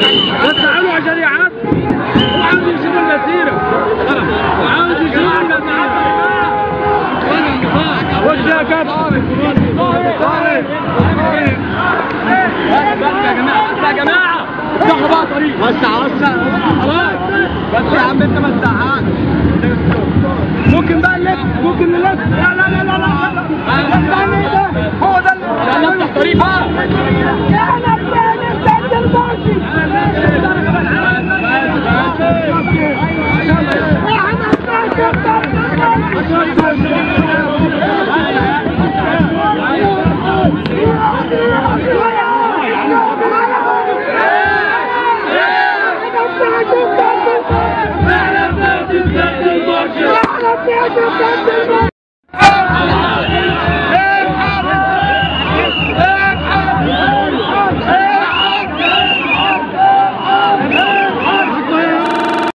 وسعوا عشان يعاد وعاوز يشيل المسيرة وعاوز يشيل المسيرة وش يا كابتن طارق يا جماعة يا جماعة افتحوا بقى طريق وسع وسع خلاص بس يا عم انت ما تزعقش ممكن بقى نلف ممكن نلف لا لا لا لا لا استنى ده هو ده اللي نفتح طريق بقى احنا بنستعد الماشي احنا بنستعد